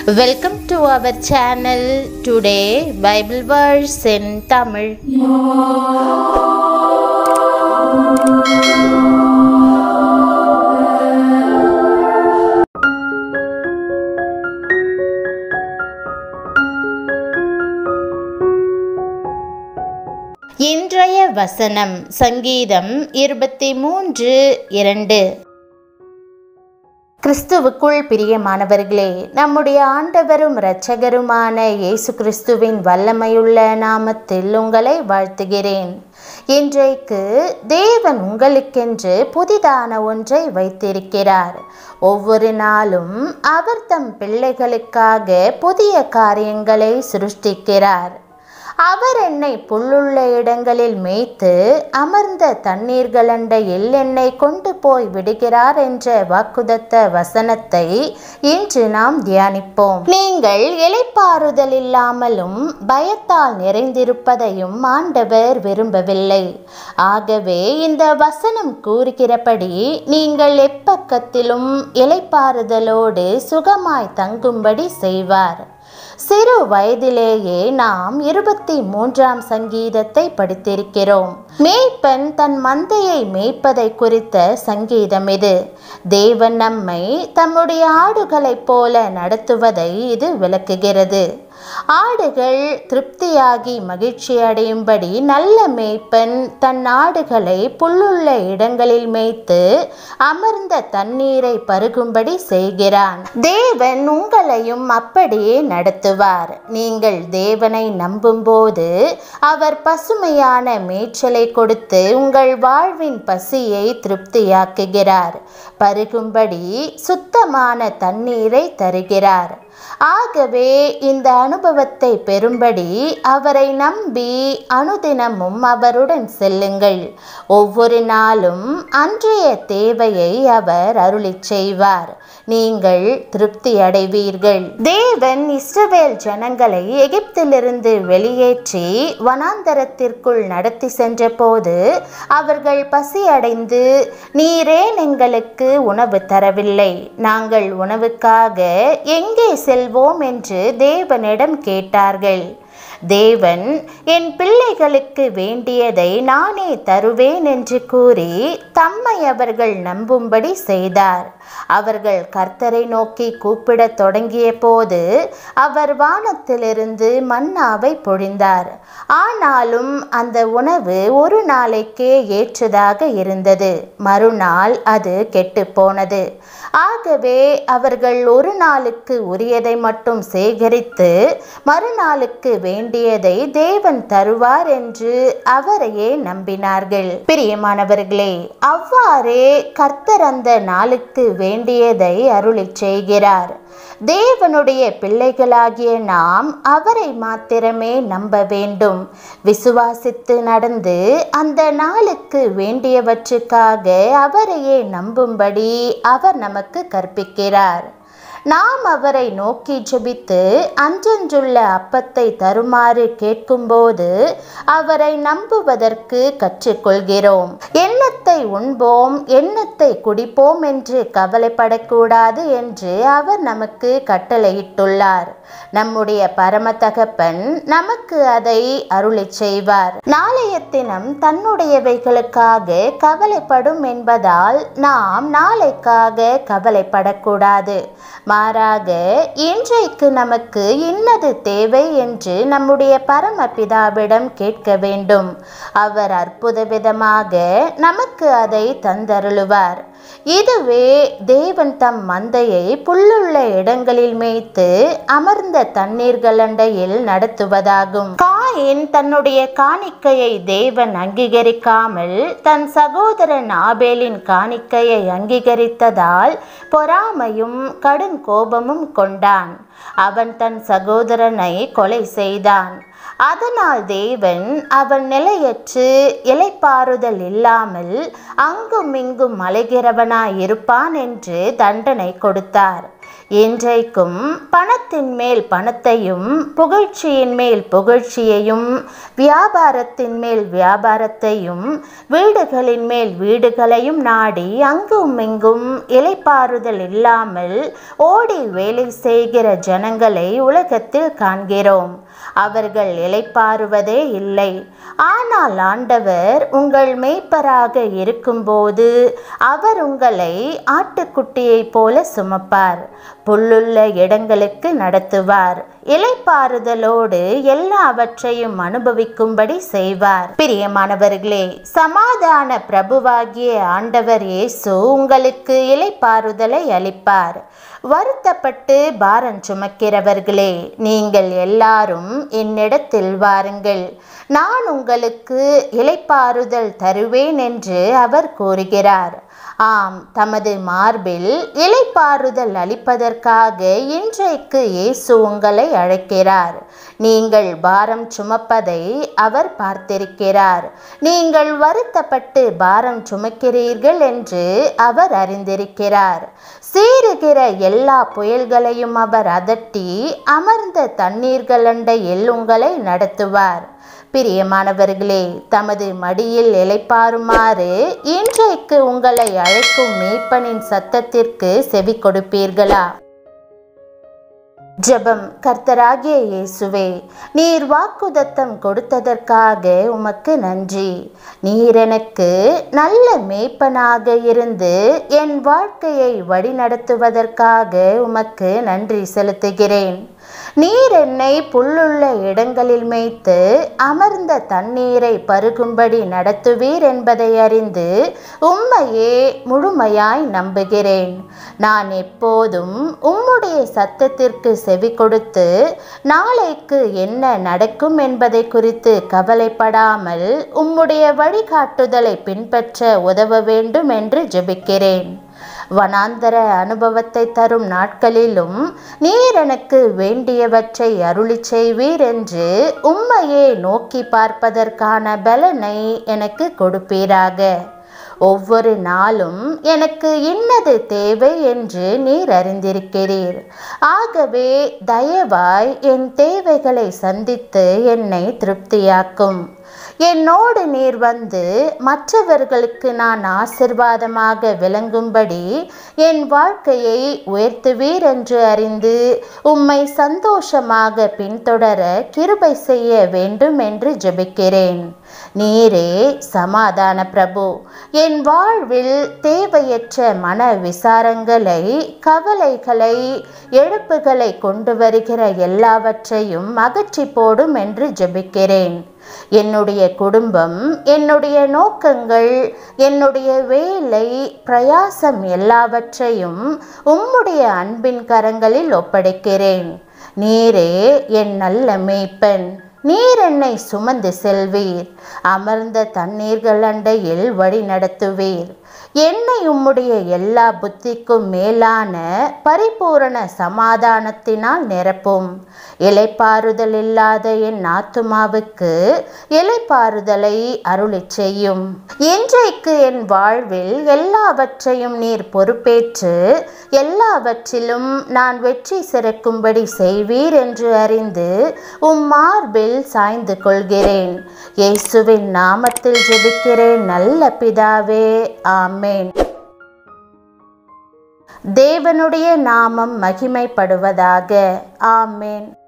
Welcome to our channel. Today, Bible verse in Tamil. இன்றைய வசனம் சங்கீதம் இருபத்தி மூன்று இரண்டு கிறிஸ்துவுக்குள் பிரியமானவர்களே நம்முடைய ஆண்டவரும் இரட்சகருமான இயேசு கிறிஸ்துவின் வல்லமையுள்ள நாமத்தில் உங்களை வாழ்த்துகிறேன் இன்றைக்கு தேவன் உங்களுக்கென்று புதிதான ஒன்றை வைத்திருக்கிறார் ஒவ்வொரு நாளும் அவர் தம் பிள்ளைகளுக்காக புதிய காரியங்களை சிருஷ்டிக்கிறார் அவர் என்னை புல்லுள்ள இடங்களில் மேய்த்து அமர்ந்த தண்ணீர்களண்டையில் என்னை கொண்டு போய் விடுகிறார் என்ற வாக்குதத்த வசனத்தை இன்று நாம் தியானிப்போம் நீங்கள் இலைப்பாறுதல் இல்லாமலும் பயத்தால் நிறைந்திருப்பதையும் ஆண்டவர் விரும்பவில்லை ஆகவே இந்த வசனம் கூறுகிறபடி நீங்கள் எப்பக்கத்திலும் இலைப்பாறுதலோடு சுகமாய் தங்கும்படி செய்வார் சிறு வயதிலேயே நாம் இருபத்தி மூன்றாம் சங்கீதத்தை படித்திருக்கிறோம் மேய்ப்பன் தன் மந்தையை மேய்ப்பதை குறித்த சங்கீதம் இது தேவன் நம்மை தம்முடைய ஆடுகளைப் போல நடத்துவதை இது விளக்குகிறது ஆடுகள் திருப்தியாகி மகிழ்ச்சி அடையும்படி நல்ல மேய்ப்பன் தன் ஆடுகளை புல்லுள்ள இடங்களில் மேய்த்து அமர்ந்த தண்ணீரை பருகும்படி செய்கிறான் தேவன் உங்களையும் அப்படியே நடத்துவார் நீங்கள் தேவனை நம்பும்போது அவர் பசுமையான மேய்ச்சலை கொடுத்து உங்கள் வாழ்வின் பசியை திருப்தியாக்குகிறார் பருகும்படி சுத்தமான தண்ணீரை தருகிறார் ஆகவே இந்த அனுபவத்தை பெறும்படி அவரை நம்பி அனுதினமும் அவருடன் செல்லுங்கள் ஒவ்வொரு நாளும் அன்றைய தேவையை அவர் அருளிச் செய்வார் நீங்கள் திருப்தி அடைவீர்கள் தேவன் இஸ்ரவேல் ஜனங்களை எகிப்திலிருந்து வெளியேற்றி வனாந்தரத்திற்குள் நடத்தி சென்றபோது அவர்கள் பசி அடைந்து நீரேன் எங்களுக்கு உணவு தரவில்லை நாங்கள் உணவுக்காக எங்கே செல்வோம் என்று தேவனிடம் கேட்டார்கள் தேவன் என் பிள்ளைகளுக்கு வேண்டியதை நானே தருவேன் என்று கூறி தம்மை அவர்கள் நம்பும்படி செய்தார் அவர்கள் கர்த்தரை நோக்கி கூப்பிடத் தொடங்கிய போது அவர் வானத்திலிருந்து மன்னாவை பொழிந்தார் ஆனாலும் அந்த உணவு ஒரு நாளைக்கே ஏற்றதாக இருந்தது மறுநாள் அது கெட்டு போனது ஆகவே அவர்கள் ஒரு நாளுக்கு உரியதை மட்டும் சேகரித்து மறுநாளுக்கு வேண்டியதை தேவன் தருவார் என்று அவரையே நம்பினார்கள் பிரியமானவர்களே அவ்வாறே கர்த்தர் அந்த நாளுக்கு வேண்டியதை அருளிச் செய்கிறார் தேவனுடைய பிள்ளைகளாகிய நாம் அவரை மாத்திரமே நம்ப வேண்டும் விசுவாசித்து நடந்து அந்த நாளுக்கு வேண்டியவற்றுக்காக அவரையே நம்பும்படி அவர் நமக்கு கற்பிக்கிறார் நாம் அவரை நோக்கி ஜெபித்து அன்றன்றுள்ள அப்பத்தை தருமாறு கேட்கும்போது அவரை நம்புவதற்கு கற்றுக்கொள்கிறோம் எண்ணத்தை உண்போம் எண்ணத்தை குடிப்போம் என்று கவலைப்படக்கூடாது என்று அவர் நமக்கு கட்டளையிட்டுள்ளார் நம்முடைய பரம தகப்பன் நமக்கு அதை அருளிச் செய்வார் நாளைய தினம் தன்னுடையவைகளுக்காக கவலைப்படும் என்பதால் நாம் நாளைக்காக கவலைப்படக்கூடாது மாறாக இன்றைக்கு நமக்கு இன்னது தேவை என்று நம்முடைய பரமபிதாவிடம் கேட்க வேண்டும் அவர் அற்புத விதமாக நமக்கு அதை தந்தருளுவார் இதுவே தேவன் தம் மந்தையை புல்லுள்ள இடங்களில் மேய்த்து அமர்ந்த தண்ணீர்களண்டையில் நடத்துவதாகும் காயின் தன்னுடைய காணிக்கையை தேவன் அங்கீகரிக்காமல் தன் சகோதரன் ஆபேலின் காணிக்கையை அங்கீகரித்ததால் பொறாமையும் கடும் கோபமும் கொண்டான் அவன் தன் சகோதரனை கொலை செய்தான் அதனால் தேவன் அவன் நிலையற்று இலைப்பாறுதல் இல்லாமல் அங்கும் இங்கும் அலைகிறவனாய் இருப்பான் என்று தண்டனை கொடுத்தார் இன்றைக்கும் பணத்தின் மேல் பணத்தையும் புகழ்ச்சியின் மேல் புகழ்ச்சியையும் வியாபாரத்தின் மேல் வியாபாரத்தையும் வீடுகளின் மேல் வீடுகளையும் நாடி அங்கும் இங்கும் இலைப்பாறுதல் இல்லாமல் ஓடி வேலை செய்கிற ஜனங்களை உலகத்தில் காண்கிறோம் அவர்கள் இலைப்பாறுவதே இல்லை ஆனால் ஆண்டவர் உங்கள் மேய்ப்பராக இருக்கும்போது அவர் உங்களை ஆட்டுக்குட்டியைப் போல சுமப்பார் புல்லுள்ள இடங்களுக்கு நடத்துவார் இலைப்பாறுதலோடு எல்லாவற்றையும் அனுபவிக்கும்படி செய்வார் பிரியமானவர்களே சமாதான பிரபுவாகிய ஆண்டவர் இயேசு உங்களுக்கு இலைப்பாறுதலை அளிப்பார் வருத்தப்பட்டு பாரம் சுமக்கிறவர்களே நீங்கள் எல்லாரும் என்னிடத்தில் வாருங்கள் நான் உங்களுக்கு இலைப்பாறுதல் தருவேன் என்று அவர் கூறுகிறார் ஆம் தமது மார்பில் இலைப்பாறுதல் அளிப்பதற்காக இன்றைக்கு இயேசு உங்களை அழைக்கிறார் நீங்கள் பாரம் சுமப்பதை அவர் பார்த்திருக்கிறார் நீங்கள் வருத்தப்பட்டு பாரம் சுமக்கிறீர்கள் என்று அவர் அறிந்திருக்கிறார் சீருகிற எல்லா புயல்களையும் அவர் அதட்டி அமர்ந்த தண்ணீர்கள் அண்டையில் உங்களை நடத்துவார் பிரியமானவர்களே தமது மடியில் இலைப்பாருமாறு இன்றைக்கு உங்களை அழைக்கும் மேய்ப்பனின் சத்தத்திற்கு செவி கொடுப்பீர்களா ஜெபம் கர்த்தராகிய இயேசுவே நீர் வாக்குதத்தம் கொடுத்ததற்காக உமக்கு நன்றி நீர் எனக்கு நல்ல மேய்ப்பனாக இருந்து என் வாழ்க்கையை வழிநடத்துவதற்காக உமக்கு நன்றி செலுத்துகிறேன் நீர் என்னை புல்லுள்ள இடங்களில் மேய்த்து அமர்ந்த தண்ணீரை பருகும்படி நடத்துவீர் என்பதை அறிந்து உம்மையே முழுமையாய் நம்புகிறேன் நான் எப்போதும் உம்முடைய சத்தத்திற்கு செவி கொடுத்து நாளைக்கு என்ன நடக்கும் என்பதை குறித்து கவலைப்படாமல் உம்முடைய வழிகாட்டுதலை பின்பற்ற உதவ வேண்டும் என்று ஜெபிக்கிறேன் வனாந்தர அனுபவத்தை தரும் நாட்களிலும் நீர் எனக்கு வேண்டியவற்றை அருளி செய்வீர் என்று உம்மையே நோக்கி பார்ப்பதற்கான பலனை எனக்கு கொடுப்பீராக ஒவ்வொரு நாளும் எனக்கு இன்னது தேவை என்று நீர் அறிந்திருக்கிறீர் ஆகவே தயவாய் என் தேவைகளை சந்தித்து என்னை திருப்தியாக்கும் என்னோடு நீர் வந்து மற்றவர்களுக்கு நான் ஆசிர்வாதமாக விளங்கும்படி என் வாழ்க்கையை உயர்த்துவீர் என்று அறிந்து உம்மை சந்தோஷமாக பின்தொடர கிருபை செய்ய வேண்டும் என்று ஜெபிக்கிறேன் நீரே சமாதான பிரபு என் வாழ்வில் தேவையற்ற மன விசாரங்களை கவலைகளை எழுப்புகளை கொண்டு வருகிற எல்லாவற்றையும் அகற்றி போடும் என்று ஜெபிக்கிறேன் என்னுடைய குடும்பம் என்னுடைய நோக்கங்கள் என்னுடைய வேலை பிரயாசம் எல்லாவற்றையும் உம்முடைய அன்பின் கரங்களில் ஒப்படைக்கிறேன் நீரே என் நல்ல மேய்ப்பன் நீர் என்னை சுமந்து செல்வீர் அமர்ந்த தண்ணீர்கள் அண்டையில் வழி நடத்துவீர் என்னை உம்முடைய எல்லா புத்திக்கும் மேலான பரிபூரண சமாதானத்தினால் நிரப்பும் இலைப்பாறுதல் இல்லாத என் ஆத்துமாவுக்கு இலைப்பாறுதலை அருளி செய்யும் இன்றைக்கு என் வாழ்வில் எல்லாவற்றையும் நீர் பொறுப்பேற்று எல்லாவற்றிலும் நான் வெற்றி சிறக்கும்படி செய்வீர் என்று அறிந்து உம் மார்பில் சாய்ந்து கொள்கிறேன் இயேசுவின் நாமத்தில் ஜெபிக்கிறேன் நல்ல பிதாவே ஆமேன் தேவனுடைய நாமம் மகிமைப்படுவதாக ஆமேன்